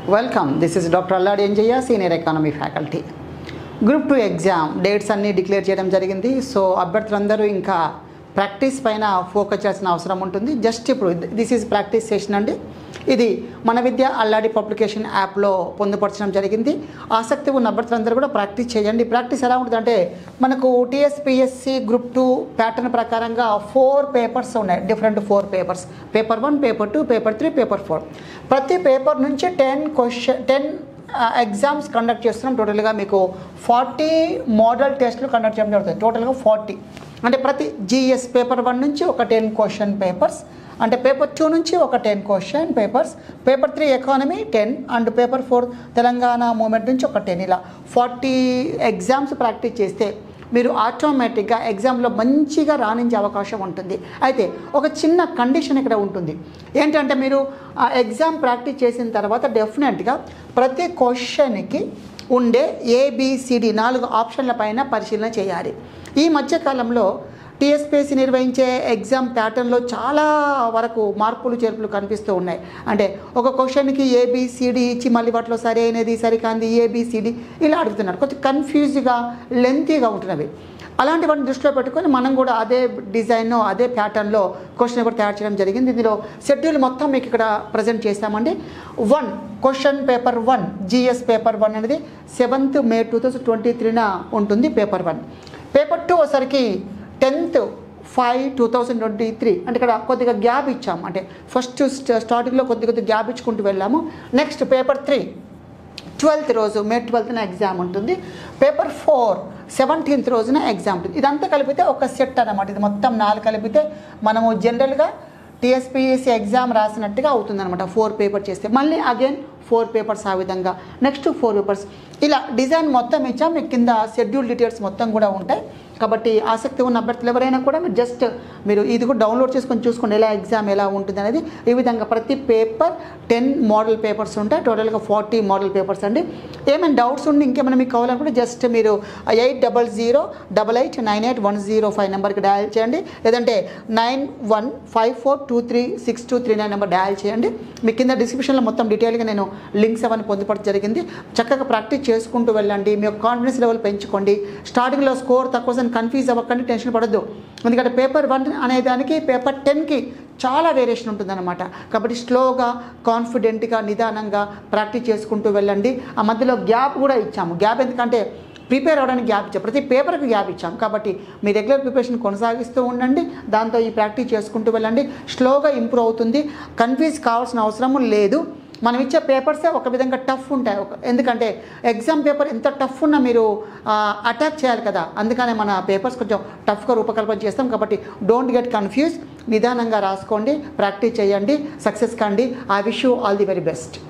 welcome this is doctor Alladi Enjaiah senior economy faculty group two exam dates అన్నీ declare చేయడం జరిగింది so అభ్యర్థులందరూ ఇంకా ప్రాక్టీస్ పైన ఫోకస్ చేయాల్సిన అవసరం ఉంటుంది జస్ట్ ఇప్పుడు దిస్ ఈజ్ ప్రాక్టీస్ సెషన్ అండి ఇది మన విద్య అల్లాడి పబ్లికేషన్ యాప్లో పొందుపరచడం జరిగింది ఆసక్తి ఉన్న అభ్యర్థులందరూ కూడా ప్రాక్టీస్ చేయండి ప్రాక్టీస్ ఎలా ఉంటుంది అంటే మనకు టీఎస్పిఎస్సి గ్రూప్ టూ ప్యాటర్న్ ప్రకారంగా ఫోర్ పేపర్స్ ఉన్నాయి different four papers paper one paper two paper three paper four ప్రతి పేపర్ నుంచి ten question ten exams conduct చేస్తున్నాం టోటల్గా మీకు ఫార్టీ మోడల్ టెస్ట్లు కండక్ట్ చేయడం జరుగుతుంది టోటల్గా ఫార్టీ అంటే ప్రతి జిఎస్ పేపర్ వన్ నుంచి ఒక టెన్ క్వశ్చన్ పేపర్స్ అంటే పేపర్ టూ నుంచి ఒక ten question papers paper three economy ten and paper four Telangana movement నుంచి ఒక టెన్ ఇలా ఫార్టీ ఎగ్జామ్స్ ప్రాక్టీస్ చేస్తే మీరు ఆటోమేటిక్గా ఎగ్జామ్లో మంచిగా రాణించే అవకాశం ఉంటుంది అయితే ఒక చిన్న కండిషన్ ఇక్కడ ఉంటుంది ఏంటంటే మీరు ఆ ఎగ్జామ్ ప్రాక్టీస్ చేసిన తర్వాత డెఫినెట్గా ప్రతి క్వశ్చన్కి ఉండే ఏబిసిడి నాలుగు ఆప్షన్ల పైన పరిశీలన చేయాలి ఈ మధ్యకాలంలో టీఎస్పీఎస్సీ నిర్వహించే ఎగ్జామ్ ప్యాటర్న్లో చాలా వరకు మార్పులు చేర్పులు కనిపిస్తూ ఉన్నాయి అంటే ఒక క్వశ్చన్కి ఏబిసిడి ఇచ్చి మళ్ళీ వాటిలో సరి అయినది సరికాంది ఏబిసిడి ఇలా అడుగుతున్నారు కొంచెం కన్ఫ్యూజ్గా లెంతీగా ఉంటున్నవి అలాంటి వాటిని దృష్టిలో పెట్టుకొని మనం కూడా అదే డిజైన్ అదే ప్యాటర్న్లో క్వశ్చన్ పేపర్ తయారు చేయడం జరిగింది ఇందులో షెడ్యూల్ మొత్తం మీకు ఇక్కడ ప్రజెంట్ చేస్తామండి one question paper one GS paper one అనేది seventh May two thousand twenty త్రీన ఉంటుంది పేపర్ వన్ పేపర్ టూ వచ్చరికి tenth five two thousand twenty three అంటే ఇక్కడ కొద్దిగా గ్యాప్ ఇచ్చాము అంటే ఫస్ట్ స్టార్టింగ్లో కొద్ది కొద్ది గ్యాప్ ఇచ్చుకుంటూ వెళ్ళాము నెక్స్ట్ పేపర్ త్రీ ట్వెల్త్ రోజు మే ట్వెల్త్న ఎగ్జామ్ ఉంటుంది పేపర్ ఫోర్ సెవెంటీన్త్ రోజున ఎగ్జామ్ ఉంటుంది ఇదంతా కలిపితే ఒక సెట్ అన్నమాట ఇది మొత్తం నాలుగు కలిపితే మనము జనరల్గా టీఎస్పీఎస్సీ ఎగ్జామ్ రాసినట్టుగా అవుతుందన్నమాట ఫోర్ పేపర్ చేస్తే మళ్ళీ అగైన్ ఫోర్ పేపర్స్ ఆ విధంగా నెక్స్ట్ ఫోర్ పేపర్స్ ఇలా డిజైన్ మొత్తం ఇచ్చాం మీకు కింద షెడ్యూల్ డీటెయిల్స్ మొత్తం కూడా ఉంటాయి కాబట్టి ఆసక్తి ఉన్న అభ్యర్థులు ఎవరైనా కూడా మీరు జస్ట్ మీరు ఇది కూడా డౌన్లోడ్ చేసుకొని చూసుకోండి ఎలా ఎగ్జామ్ ఎలా ఉంటుంది అనేది ఈ విధంగా ప్రతి పేపర్ టెన్ మోడల్ పేపర్స్ ఉంటాయి టోటల్గా ఫార్టీ మోడల్ పేపర్స్ అండి ఏమైనా డౌట్స్ ఉండి ఇంకేమైనా మీకు కావాలనుకుంటే జస్ట్ మీరు eight double zero double eight nine eight one zero five నెంబర్కి డయల్ చేయండి లేదంటే nine one five four two three six two three nine number dial చేయండి మీ కింద డిస్క్రిప్షన్లో మొత్తం డీటెయిల్గా నేను లింక్స్ అవన్నీ పొందుపరచడం జరిగింది చక్కగా ప్రాక్టీస్ చేసుకుంటూ వెళ్ళండి మీ యొక్క కాన్ఫిడెన్స్ లెవెల్ పెంచుకోండి స్టార్టింగ్లో స్కోర్ తక్కువ కన్ఫ్యూజ్ అవ్వకండి టెన్షన్ పడద్దు ఎందుకంటే పేపర్ వన్ అనే దానికి పేపర్ టెన్కి చాలా వేరియేషన్ ఉంటుందన్నమాట కాబట్టి స్లోగా కాన్ఫిడెంట్గా నిదానంగా ప్రాక్టీస్ చేసుకుంటూ వెళ్ళండి ఆ మధ్యలో గ్యాప్ కూడా ఇచ్చాము గ్యాప్ ఎందుకంటే ప్రిపేర్ అవ్వడానికి గ్యాప్ ఇచ్చాం ప్రతి పేపర్కి గ్యాప్ ఇచ్చాం కాబట్టి మీ రెగ్యులర్ ప్రిపరేషన్ కొనసాగిస్తూ ఉండండి దాంతో ఈ ప్రాక్టీస్ చేసుకుంటూ వెళ్ళండి స్లోగా ఇంప్రూవ్ అవుతుంది కన్ఫ్యూజ్ కావాల్సిన అవసరం లేదు మనం ఇచ్చే పేపర్సే ఒక విధంగా టఫ్ ఉంటాయి ఒక ఎందుకంటే ఎగ్జామ్ పేపర్ ఎంత టఫ్ ఉన్నా మీరు అటాక్ చేయాలి కదా అందుకనే మన పేపర్స్ కొంచెం టఫ్గా రూపకల్పన చేస్తాం కాబట్టి డోంట్ గెట్ కన్ఫ్యూజ్ నిదానంగా రాసుకోండి ప్రాక్టీస్ చేయండి సక్సెస్ కండి I wish you all the very best